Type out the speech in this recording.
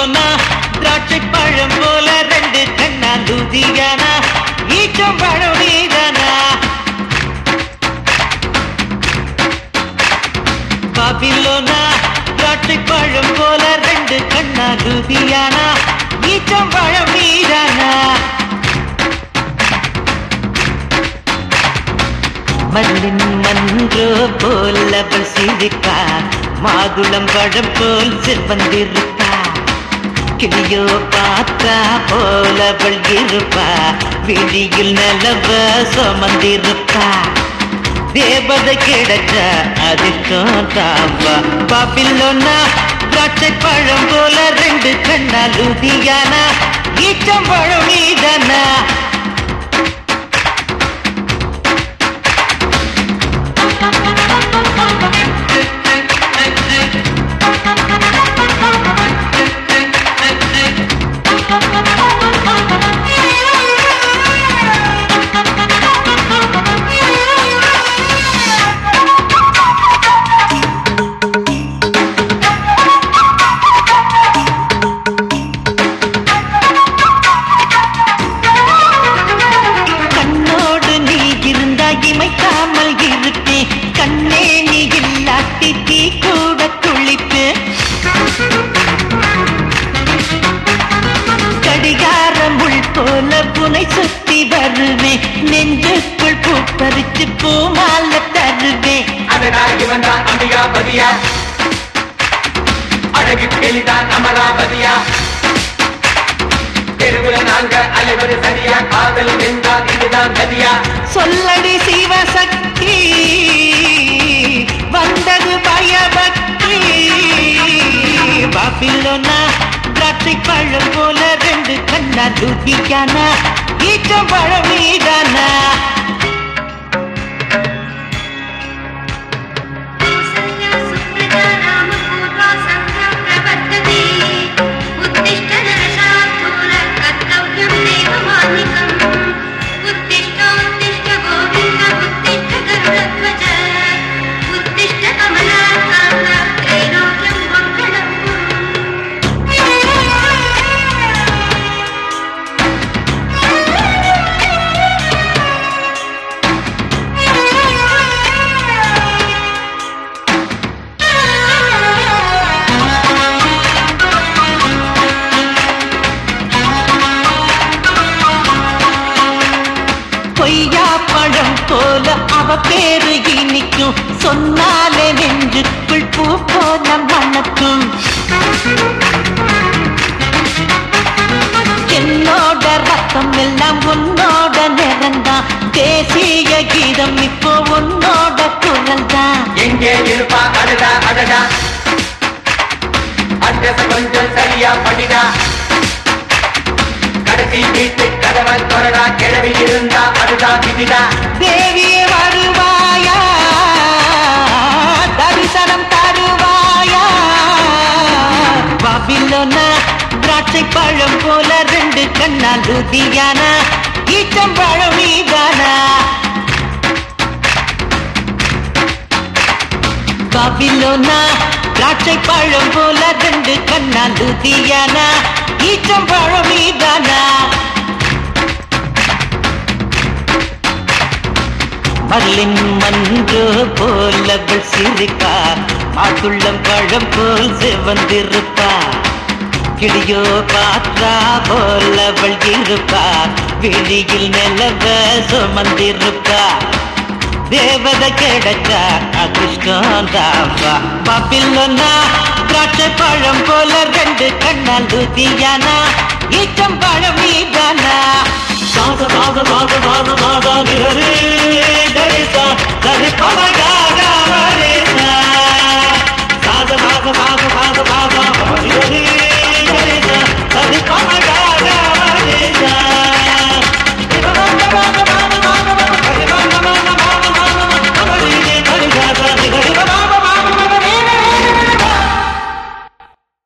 பாபிலோனா திராட்சை பழம் போல ரெண்டு கண்ணா லுதியானா ஈச்சம் பழம் நீதானா பாபிலோனா திராட்சை பழம் போல ரெண்டு கண்ணா லுதியானா ஈச்சம் பழம் நீதானா மல்லின் மன்றோ போல் அவள் சிரிப்பா மாதுளம் பழம் போல் செவ்வந்திருப்பா கிளியோ பார்த்தா போல் அவள் இருப்பா விழியில் நிலவ சுமந்திருப்பா தேவதை கிடைச்ச அதிர்ஷ்டம் தாம்பா பாபிலோனா திராட்சை பழம் போல ரெண்டு கண்ணா லுதியானா ஈச்சம் பழம் நீதானா கண்ணோடு நீ இருந்தா இமைக்காமல் இருப்பேன் கண்ணே நீ இல்லாட்டி தீ கூட துளிப்பேன் கடிகார முள் போல புனை சுத்தி வருவேன் நெஞ்சுக்குள் பூ பறிச்சு பூமால தருவேன் அதனால் இவன் தான் அம்பிகாபதியா அழகு கேலிதான் அமராவதியா தெருவுல நாங்க அலைவது சரியா காதல் என்றால் இதுதான் கதியா சொல்லடி சிவசக்தி வந்தது பயபக்தி பாபிலோனா திராட்சை பழம் போல ரெண்டு கண்ணா தூக்கிக்கானா ஈச்சம் பழம் மீதானா कौसल्या सुप्रजा रामपूर्वा सन्ध्या प्रवर्तते उत्तिष्ठ नरशार्दूल कर्तव्यं देवमानिकम् उत्तिष्ठोत्तिष्ठ गोविन्द उत्तिष्ठ गरुडध्वज उत्तिष्ठ कमलाकान्त त्रैलोक्यं मङ्गलम् பொய்யா பழம் போல அவ பேரு இனிக்கும் சொன்னாலே நெஞ்சுக்குள் பூ போல மணக்கும் என்னோட ரத்தம் எல்லாம் உன்னோட நிறந்தான் தேசிய கீதம் இப்போ உன்னோட குரல் தான் எங்கே இருப்பா அடடா அடடா அட்ரஸ் கொஞ்சம் சரியா படிடா கடைசி வீட்டு கதவை தொடரா கிளவி இருந்தா அதுதான் விதிடா தேவியே வருவாயா தரிசனம் தருவாயா பாபிலோனா திராட்சை பழம் போல ரெண்டு கண்ணா லுதியானா ஈச்சம் பழம் நீதானா பாபிலோனா திராட்சை பழம் போல ரெண்டு கண்ணா லுதியானா ஈச்சம் பழம் நீதானா மல்லின் மன்று போல் அவள் சிரிப்பா மாதுள்ளம் பழம் போல் சிவந்திருப்பா கிளியோ பாற்றா போல் அவள் இருப்பா விழியில் நிலவ சுமந்திருப்பா தேவதை கிடைச்சா அதிர்ஷ்டம் தாம்பா பாப்பில்லொன்னா திராட்சை பழம் போல ரெண்டு கண்ணால் லுதியானா ஈச்சம் பழம் நீதானா சாத சாத சாத சாத சாத நிகரே தரிசா தரி பவகாரா